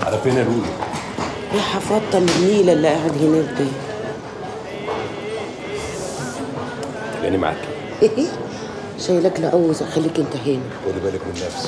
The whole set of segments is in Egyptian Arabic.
على فين يا لولو يا حفاظة من النيلة اللي قاعد هناك دي تلاقيني معاك شايلك لعوزة خليك انت هنا خدي بالك من نفسك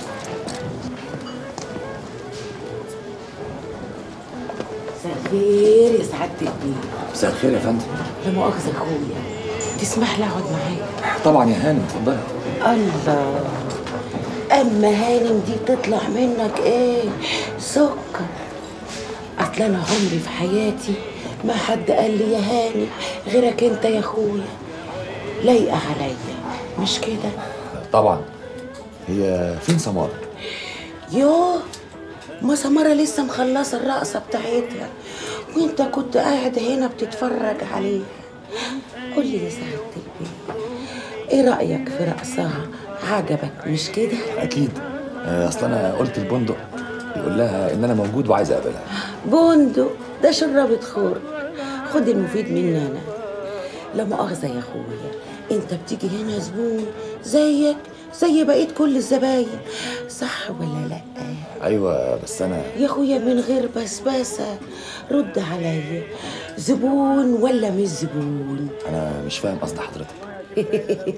مساء الخير يا سعادة البيه مساء الخير يا فندم لا مؤاخذة اخويا تسمح لي اقعد معاك طبعا يا هانم اتفضلي الله اما هانم دي تطلع منك ايه سكر اصل انا عمري في حياتي ما حد قال لي يا هانم غيرك انت يا اخويا لايقه عليا مش كده طبعا هي فين سمارة يوه ما سمرة لسه مخلصة الرقصة بتاعتها وانت كنت قاعد هنا بتتفرج عليها قول لي يا سعادة البيه ايه رأيك في رقصها عجبك مش كده اكيد آه، اصل انا قلت البندق يقول لها ان انا موجود وعايز اقابلها بندق ده شربة خور خد المفيد مني انا لا مؤاخذة يا اخويا انت بتيجي هنا زبون زيك زي بقية كل الزباين صح ولا لا ايوه بس انا يا اخويا من غير بسباسة رد عليا زبون ولا مش زبون انا مش فاهم قصد حضرتك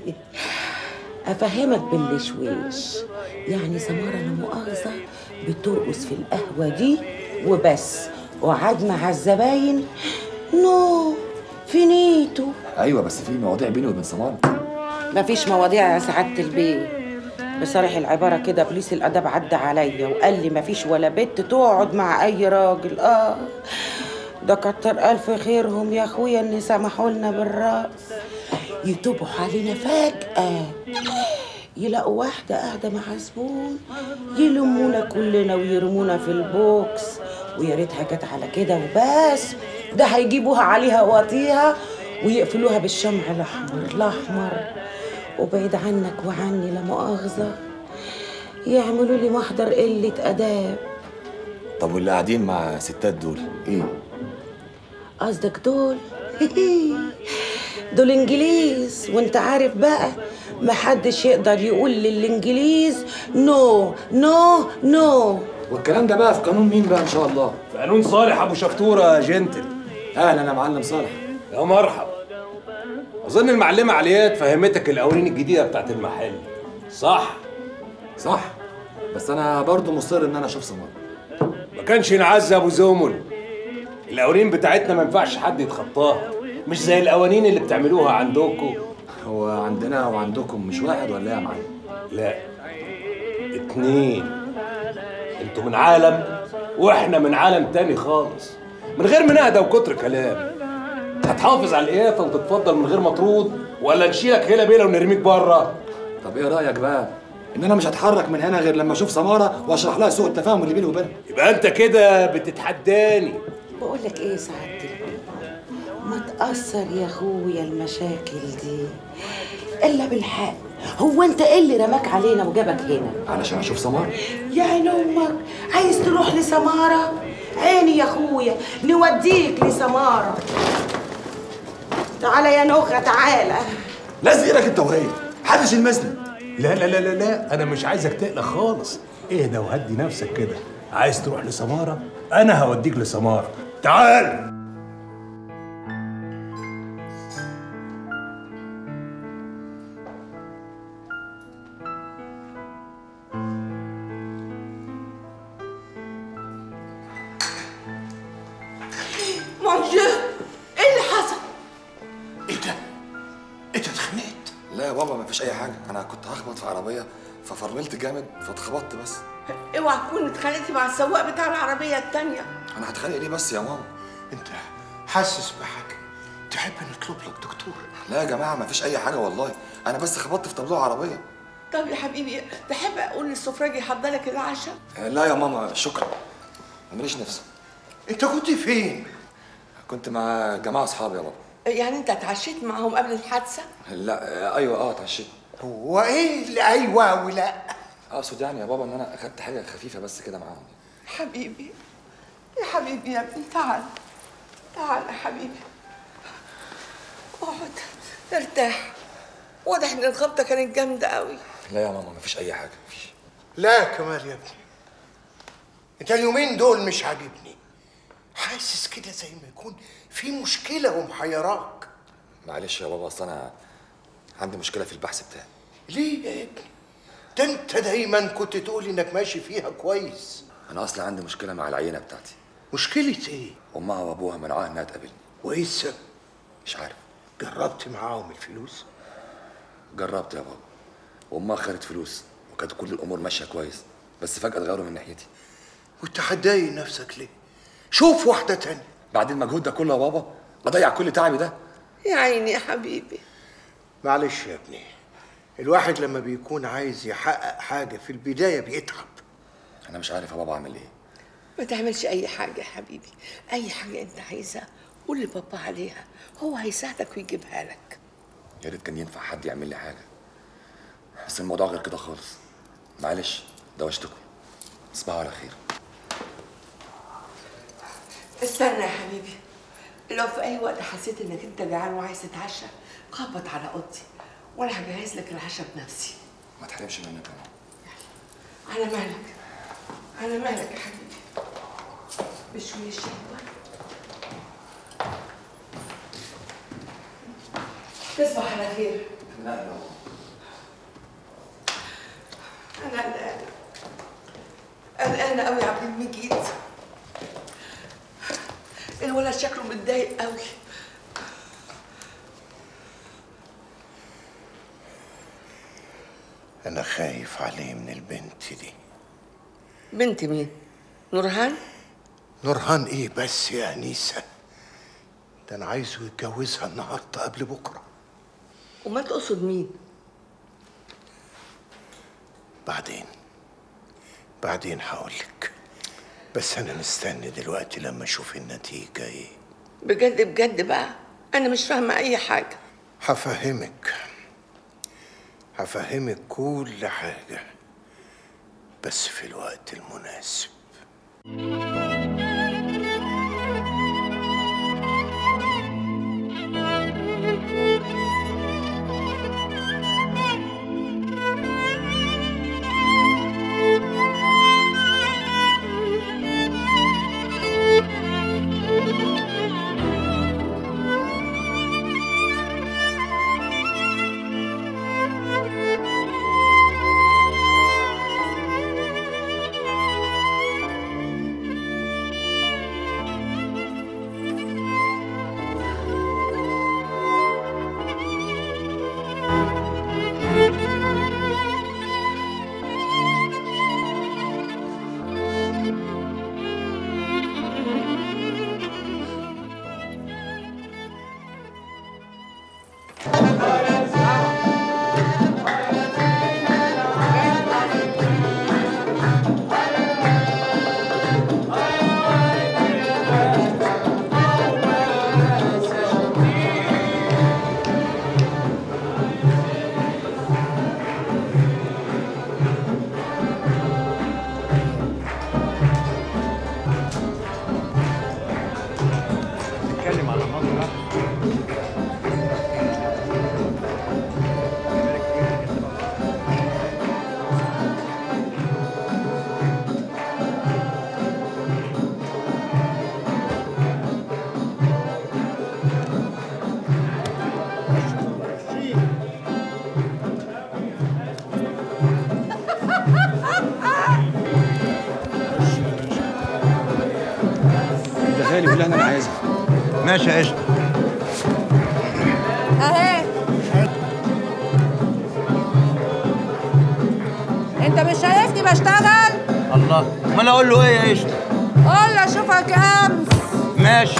افهمك بالشويش يعني سمارة لا مؤاخذة بترقص في القهوة دي وبس وقعد مع الزباين نو فينيتو ايوه بس في مواضيع بيني وبين سمارة مفيش مواضيع يا سعادة البيه بصريح العبارة كده بوليس الأدب عدى عليا وقال لي مفيش ولا بنت تقعد مع أي راجل آه ده كتر ألف خيرهم يا أخويا إن سمحوا لنا بالرقص يتوبوا علينا فجأة يلاقوا واحدة قاعدة مع زبون يلمونا كلنا ويرمونا في البوكس ويا ريتها جت على كده وبس ده هيجيبوها عليها واطيها ويقفلوها بالشمع الأحمر الأحمر وبعيد عنك وعني لا مؤاخذة يعملوا لي محضر قلة أداب طب واللي قاعدين مع ستات دول ايه قصدك دول دول انجليز وانت عارف بقى محدش يقدر يقول للانجليز نو نو نو والكلام ده بقى في قانون مين بقى ان شاء الله في قانون صالح ابو شفطوره يا جنتل اهلا يا معلم صالح يا مرحب اظن المعلمه عليات فهمتك القوانين الجديده بتاعت المحل صح صح بس انا برضو مصر ان انا اشوف سمارة ما كانش ينعز ابو زومل القوانين بتاعتنا ما ينفعش حد يتخطاها مش زي القوانين اللي بتعملوها عندكم هو عندنا وعندكم مش واحد ولا ايه يا معلم لا اتنين انتوا من عالم واحنا من عالم تاني خالص من غير مناقده وكتر كلام هتحافظ على القيافه وتتفضل من غير مطرود ولا نشيلك هيلا بيلا ونرميك بره طب ايه رايك بقى ان انا مش هتحرك من هنا غير لما اشوف سماره واشرح لها سوء التفاهم اللي بيني وبينها يبقى انت كده بتتحداني بقول لك ايه يا سعادة البيه ما تأثر يا اخويا المشاكل دي الا بالحق هو انت ايه اللي رماك علينا وجابك هنا علشان اشوف سماره يا عين امك عايز تروح لسمارة عيني يا اخويا نوديك لسمارة تعالى يا نوخة تعالى لازق ايدك انت وهي محدش يلمسني لا لا لا لا لا انا مش عايزك تقلق خالص اهدى وهدي نفسك كده عايز تروح لسماره انا هوديك لسماره تعال مون ديو ايه اللي حصل؟ ايه ده؟ انت اتخانقت؟ لا يا بابا مفيش اي حاجه انا كنت هخبط في عربيه ففرملت جامد فاتخبطت بس اوعى تكون اتخانقتي مع السواق بتاع العربية التانية انا هتخانق ليه بس يا ماما انت حاسس بحاجه تحب نطلب لك دكتور لا يا جماعه مفيش اي حاجه والله انا بس خبطت في طابلوه عربيه طب يا حبيبي تحب اقول للسفراجي يحضر لك العشاء لا يا ماما شكرا ماليش نفسي انت كنت فين؟ كنت مع جماعه اصحابي يا بابا يعني انت اتعشيت معاهم قبل الحادثة لا ايوه اه اتعشيت هو ايه اللي ايوه ولا؟ اقصد يعني يا بابا ان انا اخدت حاجه خفيفه بس كده معاهم حبيبي يا حبيبي يا ابني تعال تعال يا حبيبي اقعد ارتاح واضح ان الخبطة كانت جامدة قوي لا يا ماما مفيش اي حاجه مفيش لا يا كمال يا ابني انت اليومين دول مش عاجبني حاسس كده زي ما يكون في مشكله ومحيراك معلش يا بابا اصل انا عندي مشكله في البحث بتاعي ليه يا ابني ده انت دايما كنت تقول انك ماشي فيها كويس انا اصلا عندي مشكله مع العينه بتاعتي مشكله ايه امها وابوها منعوها انها تقابلني وايه السبب مش عارف جربت معاهم الفلوس جربت يا بابا وامها خدت فلوس وكانت كل الامور ماشيه كويس بس فجاه اتغيروا من ناحيتي وانت هتضايق نفسك ليه شوف واحده تانية بعد المجهود ده كله يا بابا اضيع كل تعبي ده يا عيني يا حبيبي معلش يا ابني الواحد لما بيكون عايز يحقق حاجه في البدايه بيتعب انا مش عارف يا بابا اعمل ايه ما تعملش اي حاجه يا حبيبي اي حاجه انت عايزها قول لبابا عليها هو هيساعدك ويجيبها لك يا ريت كان ينفع حد يعمل لي حاجه بس الموضوع غير كده خالص معلش دوشتكم تصبحوا على خير استنى يا حبيبي لو في اي وقت حسيت انك انت جعان وعايز تتعشى خبط على اوضتي وانا هجهز لك العشاء بنفسي ما تحرمش منك يا ماما على مالك على مالك يا حبيبي بشوي الشهوة تصبح على خير لا يا ماما انا قلقانه قلقانه قوي يا عبد المجيد الولد شكله متضايق قوي انا خايف عليه من البنت دي بنت مين نورهان نورهان ايه بس يا انيسه ده انا عايزه يتجوزها النهارده قبل بكره وما تقصد مين بعدين بعدين هقولك بس انا مستني دلوقتي لما اشوف النتيجه ايه بجد بجد بقى انا مش فاهمه اي حاجه هفهمك هفهمك كل حاجه بس في الوقت المناسب نتكلم على مسرح ده غالي ولا انا عايزها ماشي يا قشطه اهي انت مش شايفني بشتغل الله امال اقول له ايه يا قشطه قول له اشوفك امس ماشي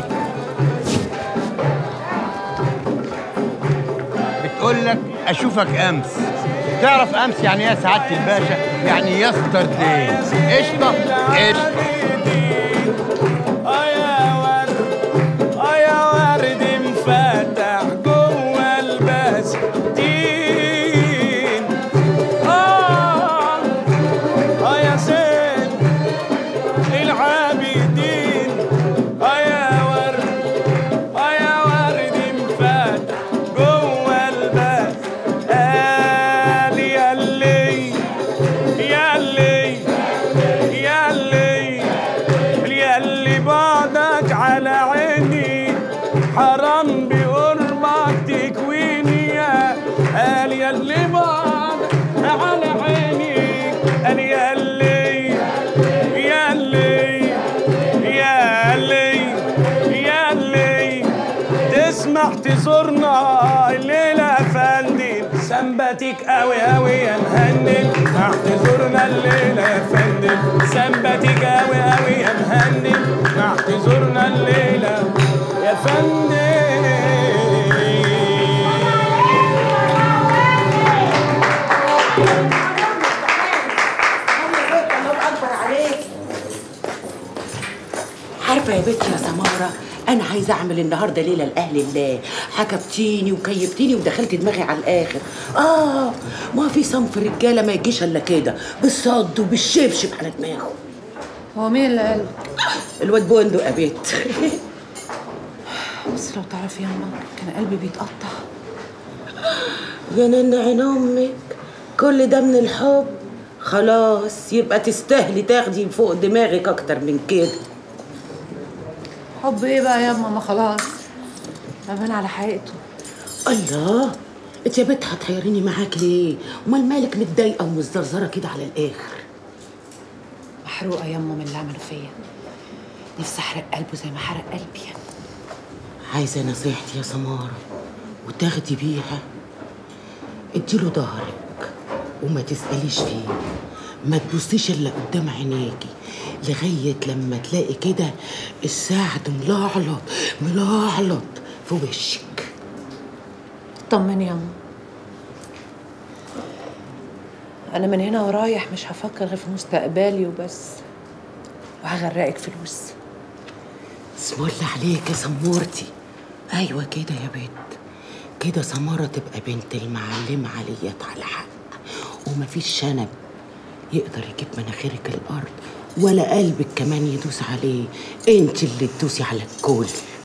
بتقول لك اشوفك امس تعرف امس يعني ايه يا سعاده الباشا يعني يسترداي قشطه قشطه اه يا ورد اه يا ورد مفتح جوه البساتين اه اه يا زين العابدين اه يا ورد اه يا ورد مفتح جوه البس قال يا اللي يا اللي يا اللي قوي يا مهندل اعتذرنا الليلة يا فندم سمباتيك قوي قوي يا مهندل اعتذرنا الليلة يا فندم الله اكبر عليك عارفه يا بنتي يا سماره انا عايزه اعمل النهارده ليله لاهل الله حكبتيني وكيفتيني ودخلت دماغي على الاخر اه ما في صنف رجاله ما يجيش الا كده بالصد وبالشبشب على دماغه هو مين اللي قال الواد بندق يا بيت بس لو تعرفي يما كان قلبي بيتقطع يا نن عين امك كل ده من الحب خلاص يبقى تستاهلي تاخدي فوق دماغك اكتر من كده حب ايه بقى ياما ما خلاص بان على حقيقته الله انت يا بنت هتحيريني معاك ليه امال مالك متضايقه ومزرزره كده على الاخر محروقه ياما من اللي عمله فيا نفسي احرق قلبه زي ما حرق قلبي عايزه نصيحتي يا سماره وتاخدي بيها اديله ظهرك وما تساليش فيه ما تبصيش الا قدام عينيكي لغايه لما تلاقي كده السعد ملعلط ملعلط في وشك اطمني ياما انا من هنا ورايح مش هفكر غير في مستقبلي وبس وهغرقك فلوس اسم الله عليك يا سمورتي ايوه كده يا بنت كده سمارة تبقى بنت المعلمة عليت على حق ومفيش شنب يقدر يجيب مناخيرك الارض ولا قلبك كمان يدوس عليه انت اللي تدوسي على الكل